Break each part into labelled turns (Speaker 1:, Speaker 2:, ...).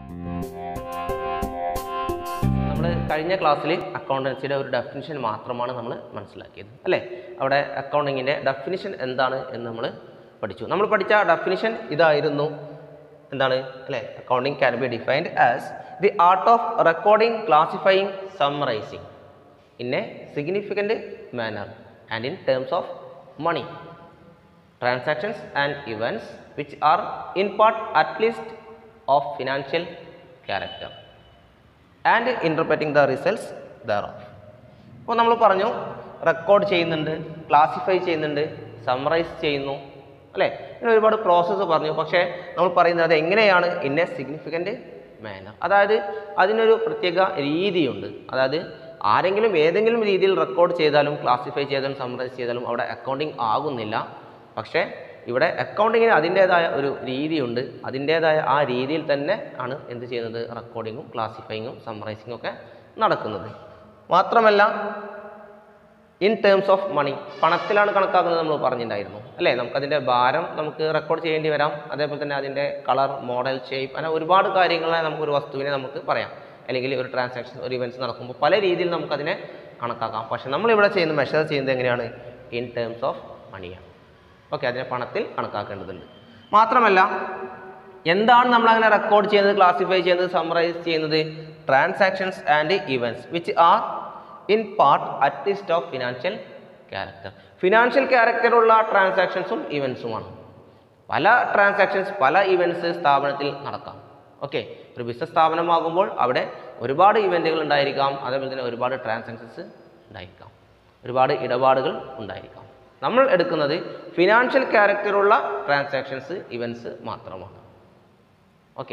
Speaker 1: നമ്മൾ കഴിഞ്ഞ ക്ലാസ്സിൽ അക്കൗണ്ടൻസിയുടെ ഒരു ഡെഫിനിഷൻ മാത്രമാണ് നമ്മൾ മനസ്സിലാക്കിയത് അല്ലേ അവിടെ അക്കൗണ്ടിങ്ങിൻ്റെ ഡെഫിനിഷൻ എന്താണ് എന്ന് നമ്മൾ പഠിച്ചു നമ്മൾ പഠിച്ച ഡെഫിനിഷൻ ഇതായിരുന്നു എന്താണ് അല്ലേ accounting can be defined as the art of recording classifying summarising in a significant manner and in terms of money transactions and events which are in part at least of financial character and interpreting the results thereof അപ്പോൾ നമ്മൾ പറഞ്ഞു record ചെയ്യുന്നുണ്ട് classify ചെയ്യുന്നുണ്ട് summarise ചെയ്യുന്നു അല്ലേ ഇങ്ങനെ ഒരുപാട് process പറഞ്ഞു പക്ഷേ നമ്മൾ പറയുന്നത് അത് എങ്ങനെയാണ് ഇൻ എ സിഗ്നിഫിക്കൻറ്റ് മാനർ അതായത് അതിനൊരു പ്രത്യേക രീതിയുണ്ട് അതായത് ആരെങ്കിലും ഏതെങ്കിലും രീതിയിൽ റെക്കോർഡ് ചെയ്താലും ക്ലാസിഫൈ ചെയ്താലും സമ്മറൈസ് ചെയ്താലും അവിടെ അക്കൗണ്ടിങ് ആകുന്നില്ല പക്ഷേ ഇവിടെ അക്കൗണ്ടിങ്ങിന് അതിൻ്റേതായ ഒരു രീതിയുണ്ട് അതിൻ്റേതായ ആ രീതിയിൽ തന്നെ ആണ് എന്ത് ചെയ്യുന്നത് റെക്കോർഡിങ്ങും ക്ലാസിഫൈങ്ങും സമ്മറൈസിങ്ങും ഒക്കെ നടക്കുന്നത് മാത്രമല്ല ഇൻ ടേംസ് ഓഫ് മണി പണത്തിലാണ് കണക്കാക്കുന്നത് നമ്മൾ പറഞ്ഞിട്ടുണ്ടായിരുന്നു അല്ലേ നമുക്കതിൻ്റെ ഭാരം നമുക്ക് റെക്കോർഡ് ചെയ്യേണ്ടി വരാം അതേപോലെ തന്നെ അതിൻ്റെ കളർ മോഡൽ ഷേപ്പ് അങ്ങനെ ഒരുപാട് കാര്യങ്ങളെ നമുക്ക് ഒരു വസ്തുവിനെ നമുക്ക് പറയാം അല്ലെങ്കിൽ ഒരു ട്രാൻസാക്ഷൻ ഒരു ഇവൻറ്റ്സ് നടക്കുമ്പോൾ പല രീതിയിൽ നമുക്കതിനെ കണക്കാക്കാം പക്ഷെ നമ്മളിവിടെ ചെയ്യുന്ന മെഷർ ചെയ്യുന്നത് എങ്ങനെയാണ് ഇൻ ടേംസ് ഓഫ് മണിയാണ് ഓക്കെ അതിനെ പണത്തിൽ കണക്കാക്കേണ്ടതുണ്ട് മാത്രമല്ല എന്താണ് നമ്മൾ അങ്ങനെ റെക്കോർഡ് ചെയ്യുന്നത് ക്ലാസിഫൈ ചെയ്യുന്നത് സമ്മറൈസ് ചെയ്യുന്നത് transactions and events which are in part at least of financial character financial ക്യാരക്ടറുള്ള ട്രാൻസാക്ഷൻസും ഇവൻസുമാണ് പല ട്രാൻസാക്ഷൻസ് പല ഇവൻറ്റ്സ് സ്ഥാപനത്തിൽ നടക്കാം ഓക്കെ ഒരു ബിസിനസ് സ്ഥാപനമാകുമ്പോൾ അവിടെ ഒരുപാട് ഇവൻറ്റുകൾ ഉണ്ടായിരിക്കാം അതേപോലെ തന്നെ ഒരുപാട് ട്രാൻസാക്ഷൻസ് ഉണ്ടായിരിക്കാം ഒരുപാട് ഇടപാടുകൾ ഉണ്ടായിരിക്കാം നമ്മൾ എടുക്കുന്നത് ഫിനാൻഷ്യൽ ക്യാരക്ടറുള്ള ട്രാൻസാക്ഷൻസ് ഇവൻറ്റ്സ് മാത്രമാണ് okay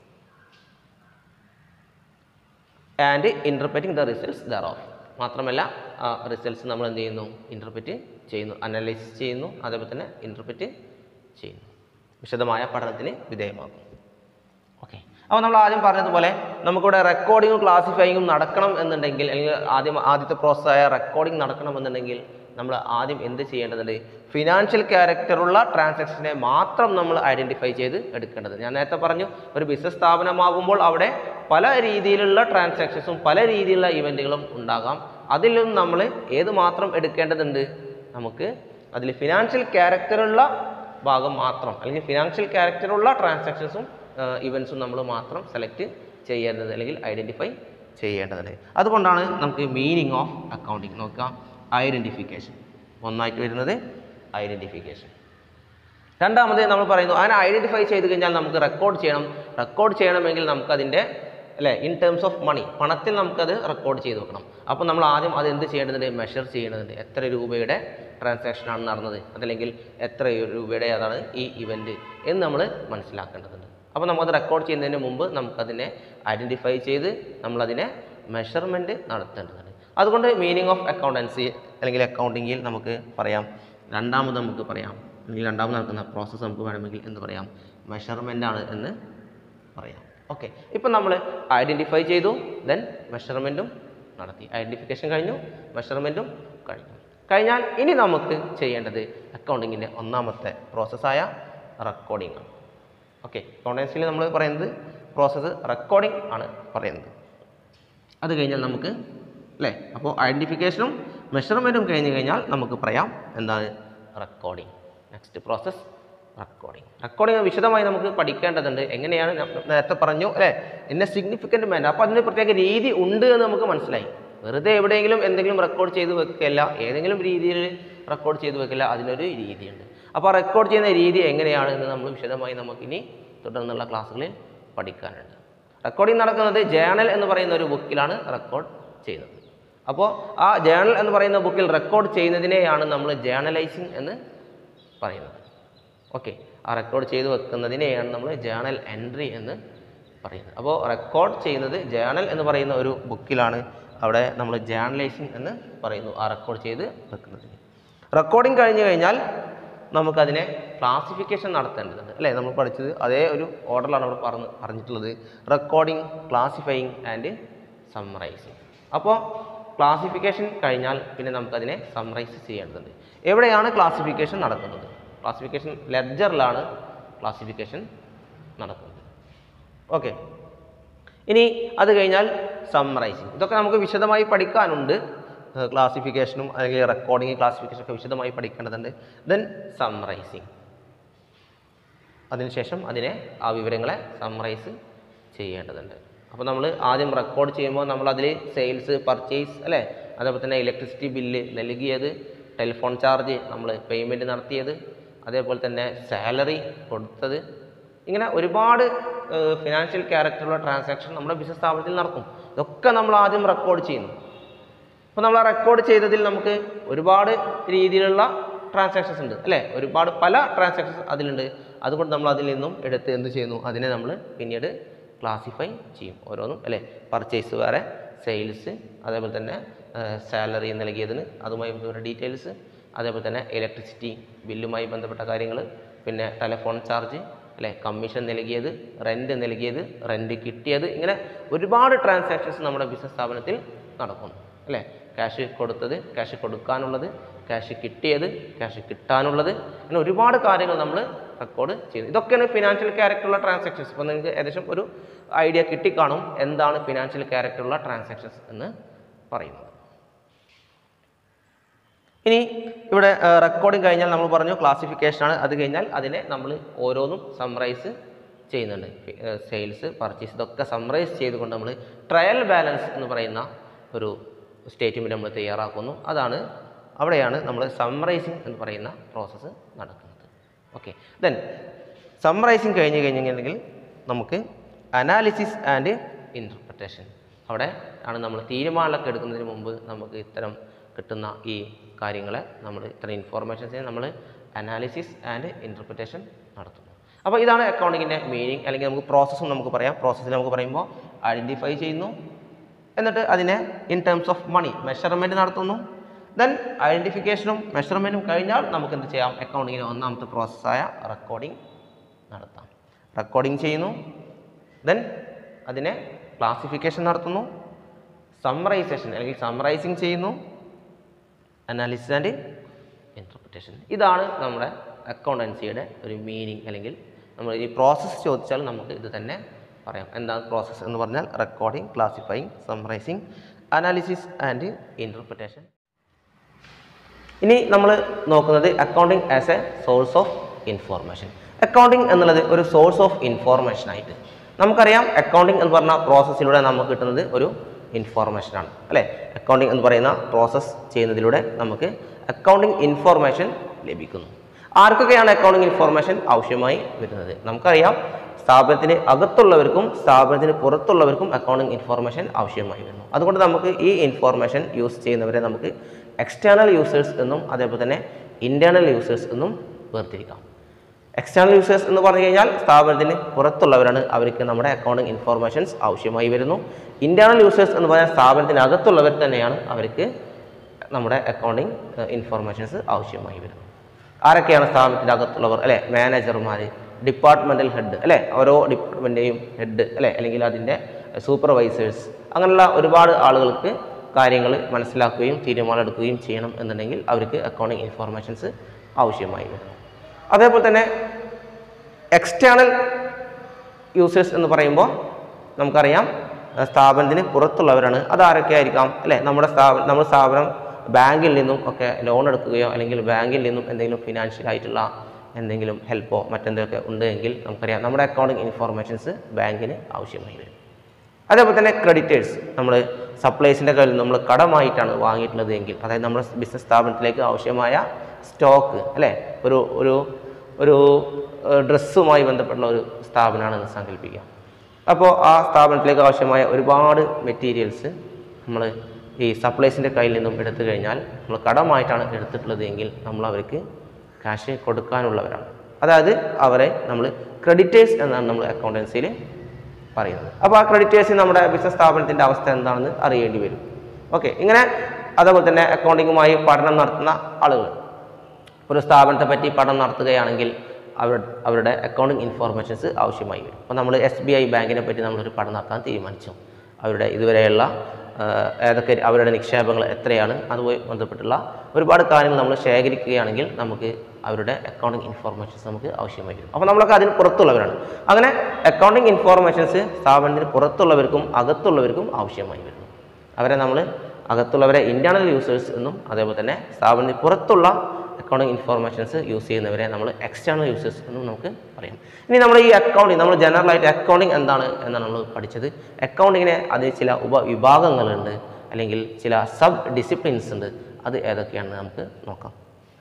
Speaker 1: and interpreting the results thereof മാത്രമല്ല ആ റിസൾട്ട്സ് നമ്മൾ എന്ത് ചെയ്യുന്നു ഇൻ്റർപ്രറ്റ് ചെയ്യുന്നു അനലൈസ് ചെയ്യുന്നു അതേപോലെ തന്നെ ഇൻ്റർപ്രറ്റ് ചെയ്യുന്നു വിശദമായ പഠനത്തിന് വിധേയമാകും ഓക്കെ അപ്പോൾ നമ്മൾ ആദ്യം പറഞ്ഞതുപോലെ നമുക്കിവിടെ റെക്കോർഡിങ്ങും ക്ലാസിഫൈയിങ്ങും നടക്കണം എന്നുണ്ടെങ്കിൽ അല്ലെങ്കിൽ ആദ്യം ആദ്യത്തെ പ്രോസസ്സായ റെക്കോർഡിംഗ് നടക്കണമെന്നുണ്ടെങ്കിൽ നമ്മൾ ആദ്യം എന്ത് ചെയ്യേണ്ടതുണ്ട് ഫിനാൻഷ്യൽ ക്യാരക്ടറുള്ള ട്രാൻസാക്ഷനെ മാത്രം നമ്മൾ ഐഡൻറ്റിഫൈ ചെയ്ത് എടുക്കേണ്ടത് ഞാൻ നേരത്തെ പറഞ്ഞു ഒരു ബിസിനസ് സ്ഥാപനമാകുമ്പോൾ അവിടെ പല രീതിയിലുള്ള ട്രാൻസാക്ഷൻസും പല രീതിയിലുള്ള ഇവൻറ്റുകളും ഉണ്ടാകാം അതിലും നമ്മൾ ഏത് മാത്രം എടുക്കേണ്ടതുണ്ട് നമുക്ക് അതിൽ ഫിനാൻഷ്യൽ ക്യാരക്ടറുള്ള ഭാഗം മാത്രം അല്ലെങ്കിൽ ഫിനാൻഷ്യൽ ക്യാരക്ടറുള്ള ട്രാൻസാക്ഷൻസും ഇവൻസും നമ്മൾ മാത്രം സെലക്ട് ചെയ്യേണ്ടത് അല്ലെങ്കിൽ ഐഡൻറ്റിഫൈ ചെയ്യേണ്ടത് അതുകൊണ്ടാണ് നമുക്ക് മീനിങ് ഓഫ് അക്കൗണ്ടിങ് നോക്കാം ഐഡൻറ്റിഫിക്കേഷൻ ഒന്നായിട്ട് വരുന്നത് ഐഡൻറ്റിഫിക്കേഷൻ രണ്ടാമത് നമ്മൾ പറയുന്നു അതിനെ ഐഡൻറ്റിഫൈ ചെയ്ത് കഴിഞ്ഞാൽ നമുക്ക് റെക്കോർഡ് ചെയ്യണം റെക്കോർഡ് ചെയ്യണമെങ്കിൽ നമുക്കതിൻ്റെ അല്ലേ ഇൻ ടേംസ് ഓഫ് മണി പണത്തിൽ നമുക്കത് റെക്കോർഡ് ചെയ്ത് വെക്കണം അപ്പോൾ നമ്മൾ ആദ്യം അത് എന്ത് ചെയ്യേണ്ടതുണ്ട് മെഷർ ചെയ്യേണ്ടതുണ്ട് എത്ര രൂപയുടെ ട്രാൻസാക്ഷനാണ് നടന്നത് അതല്ലെങ്കിൽ എത്ര രൂപയുടെ അതാണ് ഈ ഇവൻറ്റ് എന്ന് നമ്മൾ മനസ്സിലാക്കേണ്ടതുണ്ട് അപ്പോൾ നമുക്കത് റെക്കോർഡ് ചെയ്യുന്നതിന് മുമ്പ് നമുക്കതിനെ ഐഡൻറ്റിഫൈ ചെയ്ത് നമ്മളതിനെ മെഷർമെൻറ്റ് നടത്തേണ്ടതുണ്ട് അതുകൊണ്ട് മീനിങ് ഓഫ് അക്കൗണ്ടൻസി അല്ലെങ്കിൽ അക്കൗണ്ടിങ്ങിൽ നമുക്ക് പറയാം രണ്ടാമത് നമുക്ക് പറയാം അല്ലെങ്കിൽ രണ്ടാമത് നടക്കുന്ന പ്രോസസ്സ് നമുക്ക് വേണമെങ്കിൽ എന്ത് പറയാം മെഷർമെൻ്റ് ആണ് എന്ന് പറയാം ഓക്കെ ഇപ്പം നമ്മൾ ഐഡൻറ്റിഫൈ ചെയ്തു ദെൻ മെഷർമെൻറ്റും നടത്തി ഐഡൻറ്റിഫിക്കേഷൻ കഴിഞ്ഞു മെഷർമെൻറ്റും കഴിഞ്ഞു കഴിഞ്ഞാൽ ഇനി നമുക്ക് ചെയ്യേണ്ടത് അക്കൗണ്ടിങ്ങിൻ്റെ ഒന്നാമത്തെ പ്രോസസ്സായ റെക്കോർഡിംഗ് ആണ് ഓക്കെ അക്കൗണ്ടൻസിൽ നമ്മൾ പറയുന്നത് പ്രോസസ്സ് റെക്കോർഡിംഗ് ആണ് പറയുന്നത് അത് കഴിഞ്ഞാൽ നമുക്ക് അല്ലേ അപ്പോൾ ഐഡൻറ്റിഫിക്കേഷനും മെഷർമെൻറ്റും കഴിഞ്ഞ് കഴിഞ്ഞാൽ നമുക്ക് പറയാം എന്താണ് recording next process recording recording വിശദമായി നമുക്ക് പഠിക്കേണ്ടതുണ്ട് എങ്ങനെയാണ് ഞാൻ നേരത്തെ പറഞ്ഞു അല്ലേ ഇന്ന സിഗ്നിഫിക്കൻ്റ് മാൻ അപ്പോൾ അതിന് പ്രത്യേക രീതി ഉണ്ട് എന്ന് നമുക്ക് മനസ്സിലായി വെറുതെ എവിടെയെങ്കിലും എന്തെങ്കിലും റെക്കോർഡ് ചെയ്ത് വെക്കില്ല ഏതെങ്കിലും രീതിയിൽ റെക്കോർഡ് ചെയ്ത് വെക്കില്ല അതിനൊരു രീതിയുണ്ട് അപ്പോൾ റെക്കോർഡ് ചെയ്യുന്ന രീതി എങ്ങനെയാണ് എന്ന് നമ്മൾ വിശദമായി നമുക്കിനി തുടർന്നുള്ള ക്ലാസ്സുകളിൽ പഠിക്കാനുണ്ട് റെക്കോർഡിംഗ് നടക്കുന്നത് ജേണൽ എന്ന് പറയുന്ന ഒരു ബുക്കിലാണ് റെക്കോർഡ് ചെയ്യുന്നത് അപ്പോൾ ആ ജേണൽ എന്ന് പറയുന്ന ബുക്കിൽ റെക്കോർഡ് ചെയ്യുന്നതിനെയാണ് നമ്മൾ ജേണലൈസിങ് എന്ന് പറയുന്നത് ഓക്കെ ആ റെക്കോർഡ് ചെയ്ത് വെക്കുന്നതിനെയാണ് നമ്മൾ ജേണൽ എൻട്രി എന്ന് പറയുന്നത് അപ്പോൾ റെക്കോർഡ് ചെയ്യുന്നത് ജേണൽ എന്ന് പറയുന്ന ഒരു ബുക്കിലാണ് അവിടെ നമ്മൾ ജേണലൈസിങ് എന്ന് പറയുന്നു ആ റെക്കോർഡ് ചെയ്ത് വെക്കുന്നതിന് റെക്കോർഡിംഗ് കഴിഞ്ഞ് കഴിഞ്ഞാൽ നമുക്കതിനെ ക്ലാസിഫിക്കേഷൻ നടത്തേണ്ടതുണ്ട് അല്ലേ നമ്മൾ പഠിച്ചത് അതേ ഒരു ഓർഡറിലാണ് അവിടെ പറഞ്ഞ് പറഞ്ഞിട്ടുള്ളത് റെക്കോർഡിംഗ് ക്ലാസിഫൈയിങ് ആൻഡ് സമ്മറൈസിങ് അപ്പോൾ ക്ലാസിഫിക്കേഷൻ കഴിഞ്ഞാൽ പിന്നെ നമുക്കതിനെ സമ്മറൈസ് ചെയ്യേണ്ടതുണ്ട് എവിടെയാണ് ക്ലാസിഫിക്കേഷൻ നടക്കുന്നത് ക്ലാസിഫിക്കേഷൻ ലെഡ്ജറിലാണ് ക്ലാസിഫിക്കേഷൻ നടക്കുന്നത് ഓക്കെ ഇനി അത് കഴിഞ്ഞാൽ സമ്മറൈസിങ് ഇതൊക്കെ നമുക്ക് വിശദമായി പഠിക്കാനുണ്ട് ക്ലാസിഫിക്കേഷനും അല്ലെങ്കിൽ റെക്കോർഡിങ് ക്ലാസിഫിക്കേഷൻ ഒക്കെ വിശദമായി പഠിക്കേണ്ടതുണ്ട് ദെൻ സമ്മറൈസിങ് അതിനുശേഷം അതിനെ ആ വിവരങ്ങളെ സമ്മറൈസ് ചെയ്യേണ്ടതുണ്ട് അപ്പോൾ നമ്മൾ ആദ്യം റെക്കോർഡ് ചെയ്യുമ്പോൾ നമ്മൾ അതിൽ സെയിൽസ് പർച്ചേസ് അല്ലേ അതേപോലെ തന്നെ ഇലക്ട്രിസിറ്റി ബില്ല് നൽകിയത് ടെലിഫോൺ ചാർജ് നമ്മൾ പേയ്മെൻറ്റ് നടത്തിയത് അതേപോലെ തന്നെ സാലറി കൊടുത്തത് ഇങ്ങനെ ഒരുപാട് ഫിനാൻഷ്യൽ ക്യാരക്ടറുള്ള ട്രാൻസാക്ഷൻ നമ്മുടെ ബിസിനസ് സ്ഥാപനത്തിൽ നടക്കും ഇതൊക്കെ നമ്മൾ ആദ്യം റെക്കോർഡ് ചെയ്യുന്നു അപ്പോൾ നമ്മൾ ആ റെക്കോർഡ് ചെയ്തതിൽ നമുക്ക് ഒരുപാട് രീതിയിലുള്ള ട്രാൻസാക്ഷൻസ് ഉണ്ട് അല്ലേ ഒരുപാട് പല ട്രാൻസാക്ഷൻസ് അതിലുണ്ട് അതുകൊണ്ട് നമ്മൾ അതിൽ നിന്നും എടുത്ത് എന്ത് ചെയ്യുന്നു അതിനെ നമ്മൾ പിന്നീട് ക്ലാസിഫൈ ചെയ്യും ഓരോന്നും അല്ലേ പർച്ചേസ് വേറെ സെയിൽസ് അതേപോലെ തന്നെ സാലറി നൽകിയതിന് അതുമായി ബന്ധപ്പെട്ട ഡീറ്റെയിൽസ് അതേപോലെ തന്നെ ഇലക്ട്രിസിറ്റി ബില്ലുമായി ബന്ധപ്പെട്ട കാര്യങ്ങൾ പിന്നെ ടെലിഫോൺ ചാർജ് അല്ലേ കമ്മീഷൻ നൽകിയത് റെൻറ്റ് നൽകിയത് റെൻറ്റ് കിട്ടിയത് ഇങ്ങനെ ഒരുപാട് ട്രാൻസാക്ഷൻസ് നമ്മുടെ ബിസിനസ് സ്ഥാപനത്തിൽ നടക്കുന്നു അല്ലേ ക്യാഷ് കൊടുത്തത് ക്യാഷ് കൊടുക്കാനുള്ളത് ക്യാഷ് കിട്ടിയത് ക്യാഷ് കിട്ടാനുള്ളത് അങ്ങനെ ഒരുപാട് കാര്യങ്ങൾ നമ്മൾ റെക്കോർഡ് ചെയ്യുന്നു ഇതൊക്കെയാണ് ഫിനാൻഷ്യൽ ക്യാരക്ടറുള്ള ട്രാൻസാക്ഷൻസ് ഇപ്പോൾ നിങ്ങൾക്ക് ഏകദേശം ഒരു ഐഡിയ കിട്ടിക്കാണും എന്താണ് ഫിനാൻഷ്യൽ ക്യാരക്ടറുള്ള ട്രാൻസാക്ഷൻസ് എന്ന് പറയുന്നത് ഇനി ഇവിടെ റെക്കോർഡിംഗ് കഴിഞ്ഞാൽ നമ്മൾ പറഞ്ഞു ക്ലാസിഫിക്കേഷൻ ആണ് അത് കഴിഞ്ഞാൽ അതിനെ നമ്മൾ ഓരോന്നും സമ്മറൈസ് ചെയ്യുന്നുണ്ട് സെയിൽസ് പർച്ചേസ് ഇതൊക്കെ സമ്മറൈസ് ചെയ്തുകൊണ്ട് നമ്മൾ ട്രയൽ ബാലൻസ് എന്ന് പറയുന്ന ഒരു സ്റ്റേറ്റ്മെൻറ്റ് നമ്മൾ തയ്യാറാക്കുന്നു അതാണ് അവിടെയാണ് നമ്മൾ സമ്മറൈസിങ് എന്ന് പറയുന്ന പ്രോസസ്സ് നടക്കുന്നത് ഓക്കെ ദെൻ സമ്മറൈസിങ് കഴിഞ്ഞ് കഴിഞ്ഞിട്ടുണ്ടെങ്കിൽ നമുക്ക് അനാലിസിസ് ആൻഡ് ഇൻ്റർപ്രിട്ടേഷൻ അവിടെ ആണ് നമ്മൾ തീരുമാനങ്ങളൊക്കെ എടുക്കുന്നതിന് മുമ്പ് നമുക്ക് ഇത്തരം കിട്ടുന്ന ഈ കാര്യങ്ങളെ നമ്മൾ ഇത്തരം ഇൻഫോർമേഷൻസിനെ നമ്മൾ അനാലിസിസ് ആൻഡ് ഇൻ്റർപ്രിട്ടേഷൻ നടത്തുന്നു അപ്പോൾ ഇതാണ് അക്കൗണ്ടിങ്ങിൻ്റെ മീനിങ് അല്ലെങ്കിൽ നമുക്ക് പ്രോസസ്സും നമുക്ക് പറയാം പ്രോസസ്സിൽ നമുക്ക് പറയുമ്പോൾ ഐഡൻറ്റിഫൈ ചെയ്യുന്നു എന്നിട്ട് അതിനെ in terms of money measurement നടത്തുന്നു ദെൻ ഐഡൻറ്റിഫിക്കേഷനും മെഷർമെൻറ്റും കഴിഞ്ഞാൽ നമുക്ക് എന്ത് ചെയ്യാം അക്കൗണ്ടിങ്ങിൻ്റെ ഒന്നാമത്തെ പ്രോസസ്സായ റെക്കോർഡിംഗ് നടത്താം റെക്കോർഡിംഗ് ചെയ്യുന്നു ദെൻ അതിനെ ക്ലാസിഫിക്കേഷൻ നടത്തുന്നു സമ്മറൈസേഷൻ അല്ലെങ്കിൽ സമ്മറൈസിങ് ചെയ്യുന്നു അനാലിസിസ് ആൻഡ് ഇൻ്റർപ്രിറ്റേഷൻ ഇതാണ് നമ്മുടെ അക്കൗണ്ടൻസിയുടെ ഒരു മീനിങ് അല്ലെങ്കിൽ നമ്മൾ ഈ പ്രോസസ്സ് ചോദിച്ചാൽ നമുക്ക് ഇത് തന്നെ പറയാം എന്താണ് പ്രോസസ്സ് എന്ന് പറഞ്ഞാൽ recording classifying summarising analysis and interpretation ഇനി നമ്മൾ നോക്കുന്നത് accounting as a source of information accounting എന്നുള്ളത് ഒരു സോഴ്സ് ഓഫ് ഇൻഫോർമേഷൻ ആയിട്ട് നമുക്കറിയാം അക്കൗണ്ടിങ് എന്ന് പറഞ്ഞ പ്രോസസ്സിലൂടെ നമുക്ക് കിട്ടുന്നത് ഒരു ഇൻഫോർമേഷനാണ് അല്ലേ അക്കൗണ്ടിങ് എന്ന് പറയുന്ന പ്രോസസ്സ് ചെയ്യുന്നതിലൂടെ നമുക്ക് അക്കൗണ്ടിങ് ഇൻഫോർമേഷൻ ലഭിക്കുന്നു ആർക്കൊക്കെയാണ് അക്കൗണ്ടിങ് ഇൻഫോർമേഷൻ ആവശ്യമായി വരുന്നത് നമുക്കറിയാം സ്ഥാപനത്തിന് അകത്തുള്ളവർക്കും സ്ഥാപനത്തിന് പുറത്തുള്ളവർക്കും അക്കൗണ്ടിങ് ഇൻഫോർമേഷൻ ആവശ്യമായി വരുന്നു അതുകൊണ്ട് നമുക്ക് ഈ ഇൻഫോർമേഷൻ യൂസ് ചെയ്യുന്നവരെ നമുക്ക് എക്സ്റ്റേണൽ യൂസേഴ്സ് എന്നും അതേപോലെ തന്നെ ഇൻറ്റേർണൽ യൂസേഴ്സ് എന്നും വേർതിരിക്കാം എക്സ്റ്റേണൽ യൂസേഴ്സ് എന്ന് പറഞ്ഞു കഴിഞ്ഞാൽ സ്ഥാപനത്തിന് പുറത്തുള്ളവരാണ് അവർക്ക് നമ്മുടെ അക്കൗണ്ടിങ് ഇൻഫോർമേഷൻസ് ആവശ്യമായി വരുന്നു ഇൻറ്റേർണൽ യൂസേഴ്സ് എന്ന് പറഞ്ഞാൽ സ്ഥാപനത്തിന് അകത്തുള്ളവർ തന്നെയാണ് അവർക്ക് നമ്മുടെ അക്കൗണ്ടിങ് ഇൻഫോർമേഷൻസ് ആവശ്യമായി വരുന്നത് ആരൊക്കെയാണ് സ്ഥാപനത്തിൻ്റെ അകത്തുള്ളവർ അല്ലെ മാനേജർമാർ ഡിപ്പാർട്ട്മെൻറ്റൽ ഹെഡ് അല്ലെ ഓരോ ഡിപ്പാർട്ട്മെൻറ്റെയും ഹെഡ് അല്ലെ അല്ലെങ്കിൽ അതിൻ്റെ സൂപ്പർവൈസേഴ്സ് അങ്ങനെയുള്ള ഒരുപാട് ആളുകൾക്ക് കാര്യങ്ങൾ മനസ്സിലാക്കുകയും തീരുമാനം എടുക്കുകയും ചെയ്യണം എന്നുണ്ടെങ്കിൽ അവർക്ക് അക്കൗണ്ടിങ് ഇൻഫോർമേഷൻസ് ആവശ്യമായി വരുന്നു അതേപോലെ തന്നെ എക്സ്റ്റേണൽ യൂസേഴ്സ് എന്ന് പറയുമ്പോൾ നമുക്കറിയാം അഹ് സ്ഥാപനത്തിന് പുറത്തുള്ളവരാണ് അതാരൊക്കെ ആയിരിക്കാം അല്ലേ നമ്മുടെ സ്ഥാപനം നമ്മുടെ സ്ഥാപനം ബാങ്കിൽ നിന്നും ഒക്കെ ലോൺ എടുക്കുകയോ അല്ലെങ്കിൽ ബാങ്കിൽ നിന്നും എന്തെങ്കിലും ഫിനാൻഷ്യൽ ആയിട്ടുള്ള എന്തെങ്കിലും ഹെൽപ്പോ മറ്റെന്തെങ്കിലുമൊക്കെ ഉണ്ടെങ്കിൽ നമുക്കറിയാം നമ്മുടെ അക്കൗണ്ടിങ് ഇൻഫോർമേഷൻസ് ബാങ്കിന് ആവശ്യമായി വരും അതേപോലെ തന്നെ ക്രെഡിറ്റേഴ്സ് നമ്മൾ സപ്ലൈസിൻ്റെ കയ്യിൽ നമ്മൾ കടമായിട്ടാണ് വാങ്ങിയിട്ടുള്ളത് എങ്കിൽ അതായത് നമ്മുടെ ബിസിനസ് സ്ഥാപനത്തിലേക്ക് ആവശ്യമായ സ്റ്റോക്ക് അല്ലേ ഒരു ഒരു ഒരു ഡ്രസ്സുമായി ബന്ധപ്പെട്ടുള്ള ഒരു സ്ഥാപനമാണെന്ന് സങ്കല്പിക്കുക അപ്പോൾ ആ സ്ഥാപനത്തിലേക്ക് ആവശ്യമായ ഒരുപാട് മെറ്റീരിയൽസ് നമ്മൾ ഈ സപ്ലൈസിൻ്റെ കയ്യിൽ നിന്നും എടുത്തു കഴിഞ്ഞാൽ നമ്മൾ കടമായിട്ടാണ് എടുത്തിട്ടുള്ളത് എങ്കിൽ നമ്മൾ അവർക്ക് കാശ് കൊടുക്കാനുള്ളവരാണ് അതായത് അവരെ നമ്മൾ ക്രെഡിറ്റേഴ്സ് എന്നാണ് നമ്മൾ അക്കൗണ്ടൻസിയിൽ പറയുന്നത് അപ്പോൾ ആ ക്രെഡിറ്റേഴ്സിന് നമ്മുടെ ബിസിനസ് സ്ഥാപനത്തിൻ്റെ അവസ്ഥ എന്താണെന്ന് അറിയേണ്ടി വരും ഓക്കെ ഇങ്ങനെ അതേപോലെ തന്നെ അക്കൗണ്ടിങ്ങുമായി പഠനം നടത്തുന്ന ആളുകൾ ഒരു സ്ഥാപനത്തെ പറ്റി പഠനം നടത്തുകയാണെങ്കിൽ അവർ അവരുടെ അക്കൗണ്ടിങ് ഇൻഫോർമേഷൻസ് ആവശ്യമായി വരും അപ്പോൾ നമ്മൾ എസ് ബി ഐ ബാങ്കിനെ പറ്റി നമ്മളൊരു പഠനം നടത്താൻ തീരുമാനിച്ചു അവരുടെ ഇതുവരെയുള്ള ആ, ഏതൊക്കെ അവരുടെ നിക്ഷേപങ്ങൾ എത്രയാണ് അതുമായി ബന്ധപ്പെട്ടുള്ള ഒരുപാട് കാര്യങ്ങൾ നമ്മൾ ശേഖരിക്കുകയാണെങ്കിൽ നമുക്ക് അവരുടെ അക്കൗണ്ടിങ് ഇൻഫോർമേഷൻസ് നമുക്ക് ആവശ്യമായി വരും അപ്പോൾ നമ്മളൊക്കെ അതിന് പുറത്തുള്ളവരാണ് അങ്ങനെ അക്കൗണ്ടിങ് ഇൻഫോർമേഷൻസ് സ്ഥാപനത്തിന് പുറത്തുള്ളവർക്കും അകത്തുള്ളവർക്കും ആവശ്യമായി വരുന്നു അവരെ നമ്മൾ അകത്തുള്ളവരെ ഇൻറ്റേർണൽ യൂസേഴ്സ് എന്നും അതേപോലെ തന്നെ സ്ഥാപനത്തിന് പുറത്തുള്ള അക്കൗണ്ടിങ് ഇൻഫോർമേഷൻസ് യൂസ് ചെയ്യുന്നവരെ നമ്മൾ എക്സ്റ്റേണൽ യൂസേഴ്സ് എന്നും നമുക്ക് പറയാം ഇനി നമ്മൾ ഈ അക്കൗണ്ടിങ് നമ്മൾ ജനറലായിട്ട് അക്കൗണ്ടിങ് എന്താണ് എന്നാണ് നമ്മൾ പഠിച്ചത് അക്കൗണ്ടിങ്ങിന് അതിന് ചില ഉപവിഭാഗങ്ങളുണ്ട് അല്ലെങ്കിൽ ചില സബ് ഡിസിപ്ലിൻസ് ഉണ്ട് അത് ഏതൊക്കെയാണെന്ന് നമുക്ക് നോക്കാം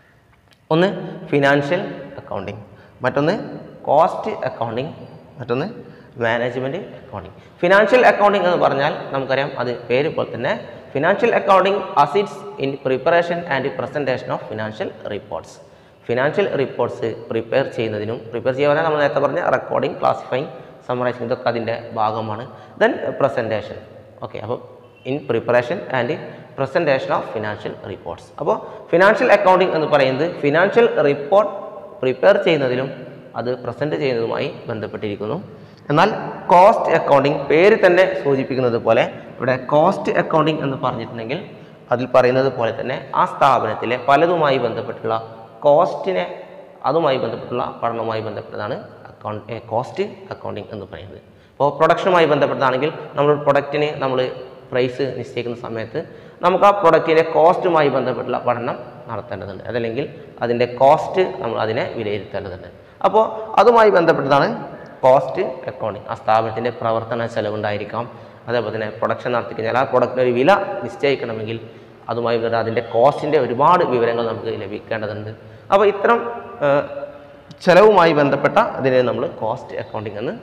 Speaker 1: ഒന്ന് ഫിനാൻഷ്യൽ അക്കൗണ്ടിങ് മറ്റൊന്ന് കോസ്റ്റ് അക്കൗണ്ടിങ് മറ്റൊന്ന് മാനേജ്മെൻറ്റ് അക്കൗണ്ടിങ് ഫിനാൻഷ്യൽ അക്കൗണ്ടിങ് എന്ന് പറഞ്ഞാൽ നമുക്കറിയാം അത് പേര് പോലെ തന്നെ financial accounting assists in preparation and presentation of financial reports financial reports prepare ചെയ്യുന്നതിനും പ്രിപ്പയർ ചെയ്യാൻ നമ്മൾ നേരത്തെ പറഞ്ഞ റെക്കോർഡിംഗ് ക്ലാസിഫൈങ് സമറൈസിങ് ഇതൊക്കെ അതിൻ്റെ ഭാഗമാണ് ദെൻ പ്രസൻറ്റേഷൻ ഓക്കെ അപ്പോൾ in preparation and presentation of financial reports അപ്പോൾ ഫിനാൻഷ്യൽ അക്കൗണ്ടിങ് എന്ന് പറയുന്നത് ഫിനാൻഷ്യൽ റിപ്പോർട്ട് പ്രിപ്പയർ ചെയ്യുന്നതിലും അത് പ്രസൻറ്റ് ചെയ്യുന്നതുമായി ബന്ധപ്പെട്ടിരിക്കുന്നു എന്നാൽ കോസ്റ്റ് അക്കൗണ്ടിങ് പേര് തന്നെ സൂചിപ്പിക്കുന്നത് പോലെ ഇവിടെ കോസ്റ്റ് അക്കൗണ്ടിങ് എന്ന് പറഞ്ഞിട്ടുണ്ടെങ്കിൽ അതിൽ പറയുന്നത് പോലെ തന്നെ ആ സ്ഥാപനത്തിലെ പലതുമായി ബന്ധപ്പെട്ടുള്ള കോസ്റ്റിനെ അതുമായി ബന്ധപ്പെട്ടുള്ള പഠനവുമായി ബന്ധപ്പെട്ടതാണ് അക്കൗണ്ട് കോസ്റ്റ് അക്കൗണ്ടിങ് എന്ന് പറയുന്നത് അപ്പോൾ പ്രൊഡക്ഷനുമായി ബന്ധപ്പെട്ടതാണെങ്കിൽ നമ്മൾ പ്രൊഡക്റ്റിന് നമ്മൾ പ്രൈസ് നിശ്ചയിക്കുന്ന സമയത്ത് നമുക്ക് ആ പ്രൊഡക്റ്റിൻ്റെ കോസ്റ്റുമായി ബന്ധപ്പെട്ടുള്ള പഠനം നടത്തേണ്ടതുണ്ട് അതല്ലെങ്കിൽ അതിൻ്റെ കോസ്റ്റ് നമ്മൾ അതിനെ വിലയിരുത്തേണ്ടതുണ്ട് അപ്പോൾ അതുമായി ബന്ധപ്പെട്ടതാണ് കോസ്റ്റ് അക്കൗണ്ടിങ് ആ സ്ഥാപനത്തിൻ്റെ പ്രവർത്തന ചെലവുണ്ടായിരിക്കാം അതേപോലെ തന്നെ പ്രൊഡക്ഷൻ നടത്തി കഴിഞ്ഞാൽ ആ പ്രൊഡക്റ്റിന് ഒരു വില നിശ്ചയിക്കണമെങ്കിൽ അതുമായി ബന്ധപ്പെട്ട അതിൻ്റെ കോസ്റ്റിൻ്റെ ഒരുപാട് വിവരങ്ങൾ നമുക്ക് ലഭിക്കേണ്ടതുണ്ട് അപ്പോൾ ഇത്തരം ഏഹ്, ചെലവുമായി ബന്ധപ്പെട്ട അതിനെ നമ്മൾ കോസ്റ്റ് അക്കൗണ്ടിങ് എന്ന്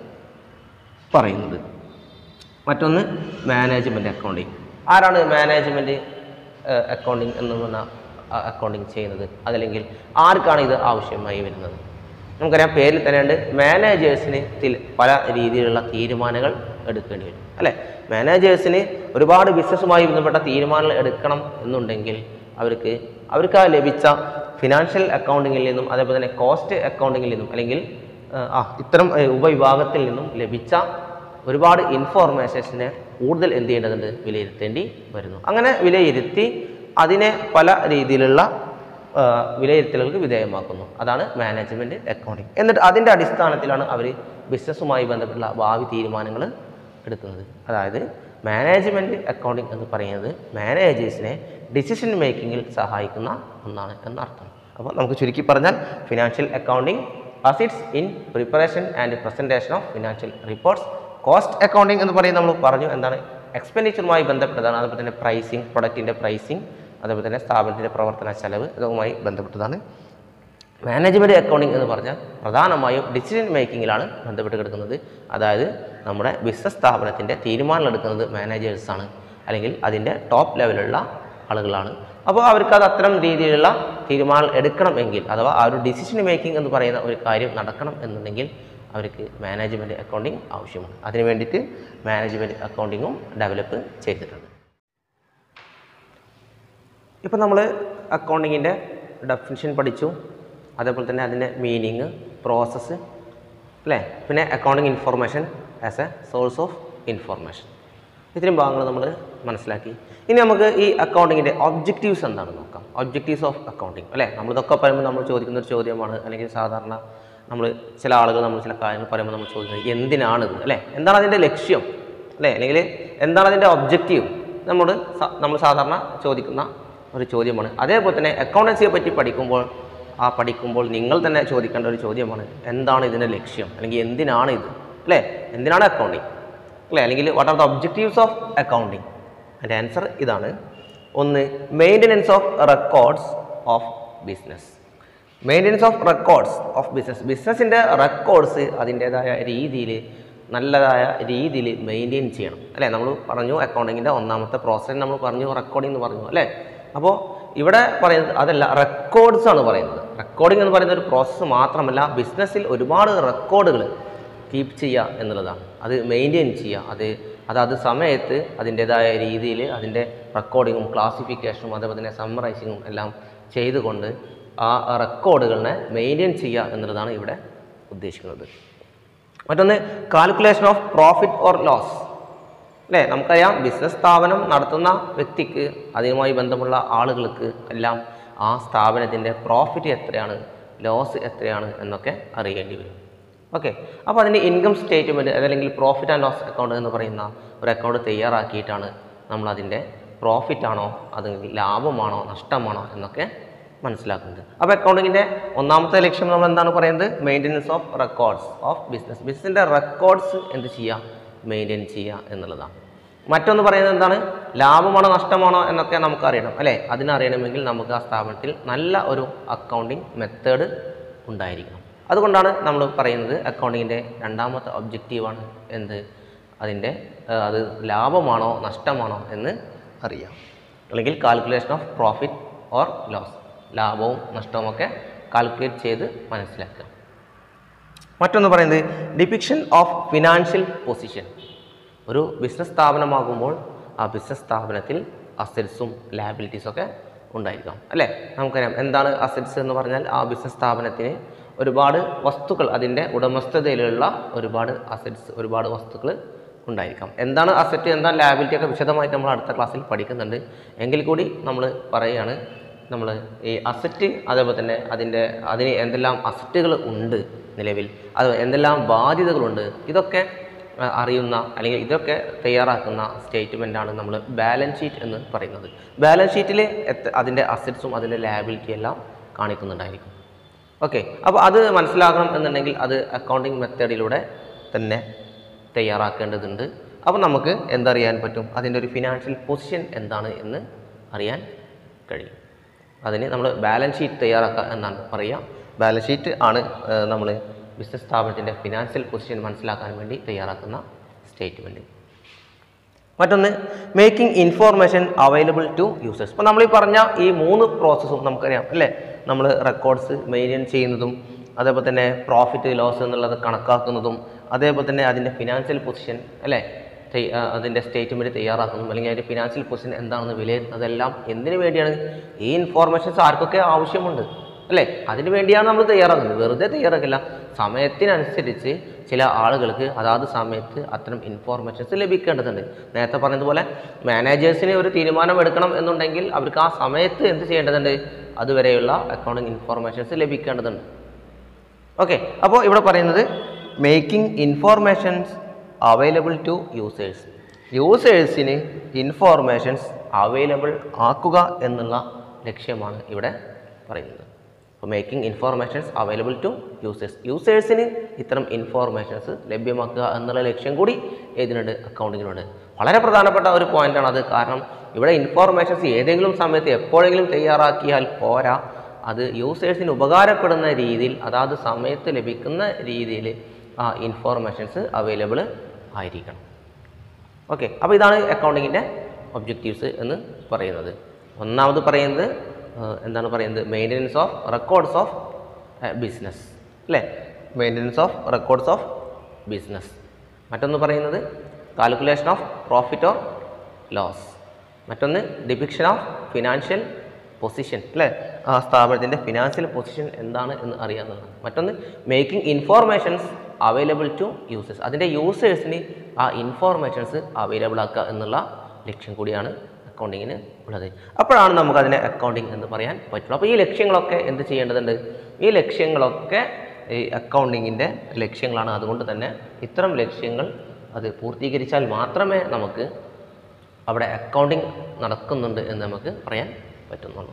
Speaker 1: പറയുന്നത് മറ്റൊന്ന് മാനേജ്മെൻറ്റ് അക്കൗണ്ടിങ് ആരാണ് മാനേജ്മെൻറ്റ് അക്കൗണ്ടിങ് എന്ന് പറഞ്ഞ അക്കൗണ്ടിങ് ചെയ്യുന്നത് അതല്ലെങ്കിൽ ആർക്കാണ് ഇത് ആവശ്യമായി വരുന്നത് നമുക്കറിയാം പേരിൽ തന്നെയുണ്ട് മാനേജേഴ്സിന് പല രീതിയിലുള്ള തീരുമാനങ്ങൾ എടുക്കേണ്ടി വരും അല്ലേ മാനേജേഴ്സിന് ഒരുപാട് ബിസിനസ്സുമായി ബന്ധപ്പെട്ട തീരുമാനങ്ങൾ എടുക്കണം എന്നുണ്ടെങ്കിൽ അവർക്ക് അവർക്ക് ആ ലഭിച്ച ഫിനാൻഷ്യൽ അക്കൗണ്ടിങ്ങിൽ നിന്നും അതേപോലെ തന്നെ കോസ്റ്റ് അക്കൗണ്ടിങ്ങിൽ നിന്നും അല്ലെങ്കിൽ ഏഹ്, ആ ഇത്തരം ഏഹ്, ഉപവിഭാഗത്തിൽ നിന്നും ലഭിച്ച ഒരുപാട് ഇൻഫോർമേഷൻസിനെ കൂടുതൽ എന്ത് ചെയ്യേണ്ടതുണ്ട് വിലയിരുത്തേണ്ടി വരുന്നു അങ്ങനെ വിലയിരുത്തി അതിനെ പല രീതിയിലുള്ള ആ, വിലയിരുത്തലുകൾക്ക് വിധേയമാക്കുന്നു അതാണ് മാനേജ്മെൻറ്റ് അക്കൗണ്ടിങ് എന്നിട്ട് അതിൻ്റെ അടിസ്ഥാനത്തിലാണ് അവർ ബിസിനസ്സുമായി ബന്ധപ്പെട്ടുള്ള ഭാവി തീരുമാനങ്ങൾ എടുക്കുന്നത് അതായത് മാനേജ്മെൻറ്റ് അക്കൗണ്ടിങ് എന്ന് പറയുന്നത് മാനേജേഴ്സിനെ ഡിസിഷൻ മേക്കിങ്ങിൽ സഹായിക്കുന്ന ഒന്നാണ് എന്നർത്ഥം അപ്പോൾ നമുക്ക് ചുരുക്കി പറഞ്ഞാൽ financial accounting assists in preparation and presentation of financial reports cost accounting എന്ന് പറയുന്നത് നമ്മൾ പറഞ്ഞു എന്താണ് എക്സ്പെൻഡിച്ചറുമായി ബന്ധപ്പെട്ടതാണ് അതുപോലെ തന്നെ പ്രൈസിങ് പ്രൊഡക്റ്റിൻ്റെ പ്രൈസിങ് അതേപോലെ തന്നെ സ്ഥാപനത്തിൻ്റെ പ്രവർത്തന ചെലവ് ഇതുമായി ബന്ധപ്പെട്ടതാണ് മാനേജ്മെൻറ്റ് അക്കൗണ്ടിങ് എന്ന് പറഞ്ഞാൽ പ്രധാനമായും ഡിസിഷൻ മേക്കിങ്ങിലാണ് ബന്ധപ്പെട്ട് കിടക്കുന്നത് അതായത് നമ്മുടെ ബിസിനസ് സ്ഥാപനത്തിൻ്റെ തീരുമാനങ്ങൾ എടുക്കുന്നത് മാനേജേഴ്സാണ് അല്ലെങ്കിൽ അതിൻ്റെ ടോപ്പ് ലെവലുള്ള ആളുകളാണ് അപ്പോൾ അവർക്ക് അത് അത്തരം രീതിയിലുള്ള തീരുമാനങ്ങൾ എടുക്കണമെങ്കിൽ അഥവാ ആ ഒരു ഡിസിഷൻ മേക്കിംഗ് എന്ന് പറയുന്ന ഒരു കാര്യം നടക്കണം എന്നുണ്ടെങ്കിൽ അവർക്ക് മാനേജ്മെൻറ്റ് അക്കൗണ്ടിങ് ആവശ്യമാണ് അതിന് വേണ്ടിയിട്ട് മാനേജ്മെൻറ്റ് അക്കൗണ്ടിങ്ങും ഡെവലപ്പ് ചെയ്തിട്ടുണ്ട് ഇപ്പം നമ്മൾ അക്കൗണ്ടിങ്ങിൻ്റെ ഡെഫിനിഷൻ പഠിച്ചു അതേപോലെ തന്നെ അതിൻ്റെ മീനിങ് പ്രോസസ്സ് അല്ലേ പിന്നെ accounting information as a source of information ഇത്രയും ഭാഗങ്ങൾ നമ്മൾ മനസ്സിലാക്കി ഇനി നമുക്ക് ഈ അക്കൗണ്ടിങ്ങിൻ്റെ ഒബ്ജക്റ്റീവ്സ് എന്താണെന്ന് നോക്കാം ഒബ്ജക്റ്റീവ്സ് ഓഫ് അക്കൗണ്ടിങ് അല്ലേ നമ്മളിതൊക്കെ പറയുമ്പോൾ നമ്മൾ ചോദിക്കുന്ന ഒരു ചോദ്യമാണ് അല്ലെങ്കിൽ സാധാരണ നമ്മൾ ചില ആളുകൾ നമ്മൾ ചില കാര്യങ്ങൾ പറയുമ്പോൾ നമ്മൾ ചോദിക്കുന്നത് എന്തിനാണിത് അല്ലേ എന്താണ് അതിൻ്റെ ലക്ഷ്യം അല്ലേ അല്ലെങ്കിൽ എന്താണ് അതിൻ്റെ ഒബ്ജക്റ്റീവ് നമ്മൾ സ- നമ്മൾ സാധാരണ ചോദിക്കുന്ന ഒരു ചോദ്യമാണ് അതേപോലെ തന്നെ അക്കൗണ്ടൻസിയെ പറ്റി പഠിക്കുമ്പോൾ ആ പഠിക്കുമ്പോൾ നിങ്ങൾ തന്നെ ചോദിക്കേണ്ട ഒരു ചോദ്യമാണ് എന്താണ് ഇതിൻ്റെ ലക്ഷ്യം അല്ലെങ്കിൽ എന്തിനാണ് ഇത് അല്ലേ എന്തിനാണ് അക്കൗണ്ടിങ് അല്ലേ അല്ലെങ്കിൽ what are the objectives of accounting അതിൻ്റെ ആൻസർ ഇതാണ് ഒന്ന് maintenance of records of business maintenance of records of business ബിസിനസ്സിൻ്റെ റെക്കോർഡ്സ് അതിൻ്റേതായ രീതിയിൽ നല്ലതായ രീതിയിൽ മെയിൻറ്റെയിൻ ചെയ്യണം അല്ലേ നമ്മൾ പറഞ്ഞു അക്കൗണ്ടിങ്ങിൻ്റെ ഒന്നാമത്തെ പ്രോസസ്സ് നമ്മൾ പറഞ്ഞു റെക്കോർഡിംഗ് എന്ന് പറഞ്ഞു അല്ലേ അപ്പോൾ ഇവിടെ പറയുന്നത് അതല്ല റെക്കോർഡ്സ് ആണ് പറയുന്നത് റെക്കോർഡിംഗ് എന്ന് പറയുന്ന ഒരു പ്രോസസ്സ് മാത്രമല്ല ബിസിനസ്സിൽ ഒരുപാട് റെക്കോർഡുകൾ കീപ്പ് ചെയ്യുക എന്നുള്ളതാണ് അത് മെയിൻറ്റെയിൻ ചെയ്യുക അത് അതാത് സമയത്ത് അതിൻ്റേതായ രീതിയിൽ അതിൻ്റെ റെക്കോർഡിങ്ങും ക്ലാസിഫിക്കേഷനും അതേപോലെ തന്നെ സമ്മറൈസിങ്ങും എല്ലാം ചെയ്തുകൊണ്ട് ആ റെക്കോർഡുകളെ മെയിൻറ്റെയിൻ ചെയ്യുക എന്നുള്ളതാണ് ഇവിടെ ഉദ്ദേശിക്കുന്നത് മറ്റൊന്ന് calculation of profit or loss അല്ലേ നമുക്കറിയാം ബിസിനസ് സ്ഥാപനം നടത്തുന്ന വ്യക്തിക്ക് അതുമായി ബന്ധമുള്ള ആളുകൾക്ക് എല്ലാം ആ സ്ഥാപനത്തിൻ്റെ പ്രോഫിറ്റ് എത്രയാണ് ലോസ് എത്രയാണ് എന്നൊക്കെ അറിയേണ്ടി വരും ഓക്കെ അപ്പോൾ അതിൻ്റെ ഇൻകം സ്റ്റേറ്റ്മെൻറ്റ് അതല്ലെങ്കിൽ പ്രോഫിറ്റ് ആൻഡ് ലോസ് അക്കൗണ്ട് എന്ന് പറയുന്ന ഒരു അക്കൗണ്ട് തയ്യാറാക്കിയിട്ടാണ് നമ്മൾ അതിൻ്റെ പ്രോഫിറ്റ് ആണോ അത് ലാഭമാണോ നഷ്ടമാണോ എന്നൊക്കെ മനസ്സിലാക്കുന്നത് അപ്പോൾ അക്കൗണ്ടിങ്ങിൻ്റെ ഒന്നാമത്തെ ലക്ഷ്യം നമ്മൾ എന്താണ് പറയുന്നത് maintenance of records of business ബിസിനസിൻ്റെ റെക്കോർഡ്സ് എന്ത് ചെയ്യുക മെയിൻറ്റെയിൻ ചെയ്യുക എന്നുള്ളതാണ് മറ്റൊന്ന് പറയുന്നത് എന്താണ് ലാഭമാണോ നഷ്ടമാണോ എന്നൊക്കെ നമുക്ക് അറിയണം അല്ലേ അതിനറിയണമെങ്കിൽ നമുക്ക് ആ സ്ഥാപനത്തിൽ നല്ല ഒരു അക്കൗണ്ടിങ് മെത്തേഡ് ഉണ്ടായിരിക്കണം അതുകൊണ്ടാണ് നമ്മൾ പറയുന്നത് അക്കൗണ്ടിങ്ങിൻ്റെ രണ്ടാമത്തെ ഒബ്ജക്റ്റീവാണ് എന്ത് അതിൻ്റെ ആ, അത് ലാഭമാണോ നഷ്ടമാണോ എന്ന് അറിയാം അല്ലെങ്കിൽ calculation of profit or loss ലാഭവും നഷ്ടവും ഒക്കെ കാൽക്കുലേറ്റ് ചെയ്ത് മനസ്സിലാക്കുക മറ്റൊന്ന് പറയുന്നത് ഡിപിക്ഷൻ ഓഫ് ഫിനാൻഷ്യൽ പൊസിഷൻ ഒരു ബിസിനസ് സ്ഥാപനമാകുമ്പോൾ ആ ബിസിനസ് സ്ഥാപനത്തിൽ അസറ്റ്സും ലാബിലിറ്റീസും ഒക്കെ ഉണ്ടായിരിക്കാം അല്ലേ നമുക്കറിയാം എന്താണ് അസറ്റ്സ് എന്ന് പറഞ്ഞാൽ ആ ബിസിനസ് സ്ഥാപനത്തിന് ഒരുപാട് വസ്തുക്കൾ അതിൻ്റെ ഉടമസ്ഥതയിലുള്ള ഒരുപാട് അസറ്റ്സ് ഒരുപാട് വസ്തുക്കൾ ഉണ്ടായിരിക്കാം എന്താണ് അസറ്റ് എന്താണ് ലാബിലിറ്റി ഒക്കെ വിശദമായിട്ട് നമ്മൾ അടുത്ത ക്ലാസ്സിൽ പഠിക്കുന്നുണ്ട് എങ്കിൽ കൂടി നമ്മൾ പറയുകയാണ് നമ്മൾ ഈ അസറ്റ് അതേപോലെ തന്നെ അതിൻ്റെ അതിന് എന്തെല്ലാം അസറ്റുകൾ ഉണ്ട് നിലവിൽ അത് എന്തെല്ലാം ബാധ്യതകളുണ്ട് ഇതൊക്കെ ആ, അറിയുന്ന അല്ലെങ്കിൽ ഇതൊക്കെ തയ്യാറാക്കുന്ന സ്റ്റേറ്റ്മെൻ്റാണ് നമ്മൾ ബാലൻസ് ഷീറ്റ് എന്ന് പറയുന്നത് ബാലൻസ് ഷീറ്റിൽ അതിൻ്റെ അസറ്റ്സും അതിൻ്റെ ലാബിലിറ്റി എല്ലാം കാണിക്കുന്നുണ്ടായിരിക്കും ഓക്കെ അപ്പോൾ അത് മനസ്സിലാക്കണം എന്നുണ്ടെങ്കിൽ അത് അക്കൗണ്ടിങ് മെത്തേഡിലൂടെ തന്നെ തയ്യാറാക്കേണ്ടതുണ്ട് അപ്പോൾ നമുക്ക് എന്തറിയാൻ പറ്റും അതിൻ്റെ ഒരു ഫിനാൻഷ്യൽ പൊസിഷൻ എന്താണ് എന്ന് അറിയാൻ കഴിയും അതിന് നമ്മൾ ബാലൻസ് ഷീറ്റ് തയ്യാറാക്കുക എന്നാണ് പറയുക ബാലൻസ് ഷീറ്റ് ആണ് നമ്മൾ ബിസിനസ് സ്ഥാപനത്തിൻ്റെ ഫിനാൻഷ്യൽ പൊസിഷൻ മനസ്സിലാക്കാൻ വേണ്ടി തയ്യാറാക്കുന്ന സ്റ്റേറ്റ്മെൻറ്റ് മറ്റൊന്ന് making information available to users ഇപ്പോൾ നമ്മൾ ഈ പറഞ്ഞ ഈ മൂന്ന് പ്രോസസ്സും നമുക്കറിയാം അല്ലേ നമ്മൾ റെക്കോർഡ്സ് മെയിൻറ്റെയിൻ ചെയ്യുന്നതും അതേപോലെ തന്നെ പ്രോഫിറ്റ് ലോസ് എന്നുള്ളത് കണക്കാക്കുന്നതും അതേപോലെ തന്നെ അതിൻ്റെ ഫിനാൻഷ്യൽ പൊസിഷൻ അല്ലേ തയ്യ- ആ, അതിൻ്റെ സ്റ്റേറ്റ്മെൻറ്റ് തയ്യാറാക്കുന്നതും അല്ലെങ്കിൽ അതിൻ്റെ ഫിനാൻഷ്യൽ പൊസിഷൻ എന്താണെന്ന് വിലയിരുത്തുന്നതെല്ലാം എന്തിനു വേണ്ടിയാണ് ഈ ഇൻഫോർമേഷൻസ് ആർക്കൊക്കെ ആവശ്യമുണ്ട് അല്ലേ അതിനു വേണ്ടിയാണ് നമ്മൾ തയ്യാറാക്കുന്നത് വെറുതെ തയ്യാറാക്കില്ല സമയത്തിനനുസരിച്ച് ചില ആളുകൾക്ക് അതാത് സമയത്ത് അത്തരം ഇൻഫോർമേഷൻസ് ലഭിക്കേണ്ടതുണ്ട് നേരത്തെ പറഞ്ഞതുപോലെ മാനേജേഴ്സിന് ഒരു തീരുമാനം എടുക്കണം എന്നുണ്ടെങ്കിൽ അവർക്ക് ആ സമയത്ത് എന്ത് ചെയ്യേണ്ടതുണ്ട് അതുവരെയുള്ള അക്കൗണ്ടിങ് ഇൻഫോർമേഷൻസ് ലഭിക്കേണ്ടതുണ്ട് ഓക്കെ അപ്പോൾ ഇവിടെ പറയുന്നത് making informations available to users യൂസേഴ്സിന് ഇൻഫോർമേഷൻസ് അവൈലബിൾ ആക്കുക എന്നുള്ള ലക്ഷ്യമാണ് ഇവിടെ പറയുന്നത് അപ്പോൾ making informations available to users യൂസേഴ്സിന് ഇത്തരം ഇൻഫോർമേഷൻസ് ലഭ്യമാക്കുക എന്നുള്ള ലക്ഷ്യം കൂടി ഇതിനുണ്ട് അക്കൗണ്ടിങ്ങിനുണ്ട് വളരെ പ്രധാനപ്പെട്ട ഒരു പോയിന്റാണ് അത് കാരണം ഇവിടെ ഇൻഫോർമേഷൻസ് ഏതെങ്കിലും സമയത്ത് എപ്പോഴെങ്കിലും തയ്യാറാക്കിയാൽ പോരാ അത് യൂസേഴ്സിന് ഉപകാരപ്പെടുന്ന രീതിയിൽ അതാത് സമയത്ത് ലഭിക്കുന്ന രീതിയിൽ ആ ഇൻഫോർമേഷൻസ് അവൈലബിൾ ആയിരിക്കണം ഓക്കെ അപ്പോൾ ഇതാണ് അക്കൗണ്ടിങ്ങിൻ്റെ ഒബ്ജക്റ്റീവ്സ് എന്ന് പറയുന്നത് ഒന്നാമത് പറയുന്നത് ആ, എന്താണ് പറയുന്നത് maintenance of records of business അല്ലേ maintenance of records of business മറ്റൊന്ന് പറയുന്നത് calculation of profit or loss മറ്റൊന്ന് ഡിപിക്ഷൻ ഓഫ് ഫിനാൻഷ്യൽ പൊസിഷൻ അല്ലേ ആ സ്ഥാപനത്തിൻ്റെ ഫിനാൻഷ്യൽ പൊസിഷൻ എന്താണ് എന്ന് അറിയാവുന്നതാണ് മറ്റൊന്ന് making informations available to users അതിൻ്റെ യൂസേഴ്സിന് ആ ഇൻഫോർമേഷൻസ് അവൈലബിൾ ആക്കുക എന്നുള്ള ലക്ഷ്യം കൂടിയാണ് അക്കൗണ്ടിങ്ങിന് ഉള്ളത് അപ്പോഴാണ് നമുക്ക് അതിനെ അക്കൗണ്ടിങ് എന്ന് പറയാൻ പറ്റുള്ളൂ അപ്പോൾ ഈ ലക്ഷ്യങ്ങളൊക്കെ എന്ത് ചെയ്യേണ്ടതുണ്ട് ഈ ലക്ഷ്യങ്ങളൊക്കെ ഈ അക്കൗണ്ടിങ്ങിൻ്റെ ലക്ഷ്യങ്ങളാണ് അതുകൊണ്ട് തന്നെ ഇത്തരം ലക്ഷ്യങ്ങൾ അത് പൂർത്തീകരിച്ചാൽ മാത്രമേ നമുക്ക് അവിടെ അക്കൗണ്ടിങ് നടക്കുന്നുണ്ട് എന്ന് നമുക്ക് പറയാൻ പറ്റുന്നുള്ളൂ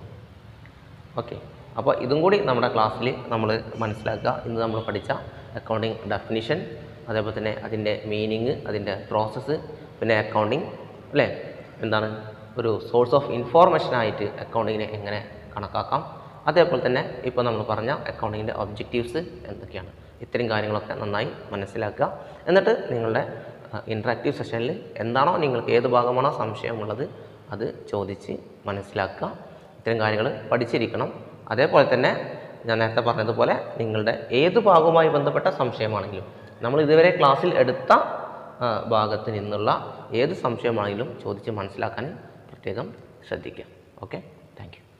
Speaker 1: ഓക്കെ അപ്പോൾ ഇതും കൂടി നമ്മുടെ ക്ലാസ്സിൽ നമ്മൾ മനസ്സിലാക്കുക ഇന്ന് നമ്മൾ പഠിച്ച അക്കൗണ്ടിങ് ഡെഫിനിഷൻ അതേപോലെ തന്നെ അതിൻ്റെ മീനിങ് അതിൻ്റെ പ്രോസസ്സ് പിന്നെ അക്കൗണ്ടിങ് അല്ലേ എന്താണ് ഒരു സോഴ്സ് ഓഫ് ഇൻഫോർമേഷനായിട്ട് അക്കൗണ്ടിങ്ങിനെ എങ്ങനെ കണക്കാക്കാം അതേപോലെ തന്നെ ഇപ്പോൾ നമ്മൾ പറഞ്ഞ അക്കൗണ്ടിങ്ങിൻ്റെ ഒബ്ജക്റ്റീവ്സ് എന്തൊക്കെയാണ് ഇത്രയും കാര്യങ്ങളൊക്കെ നന്നായി മനസ്സിലാക്കുക എന്നിട്ട് നിങ്ങളുടെ ഇൻട്രാക്റ്റീവ് സെഷനിൽ എന്താണോ നിങ്ങൾക്ക് ഏത് ഭാഗമാണോ സംശയമുള്ളത് അത് ചോദിച്ച് മനസ്സിലാക്കുക ഇത്തരം കാര്യങ്ങൾ പഠിച്ചിരിക്കണം അതേപോലെ തന്നെ ഞാൻ നേരത്തെ പറഞ്ഞതുപോലെ നിങ്ങളുടെ ഏത് ഭാഗവുമായി ബന്ധപ്പെട്ട സംശയമാണെങ്കിലും നമ്മൾ ഇതുവരെ ക്ലാസ്സിൽ എടുത്ത ആ, ഭാഗത്ത് നിന്നുള്ള ഏത് സംശയമാണെങ്കിലും ചോദിച്ച് മനസ്സിലാക്കാൻ പ്രത്യേകം ശ്രദ്ധിക്കുക ഓക്കെ താങ്ക് യു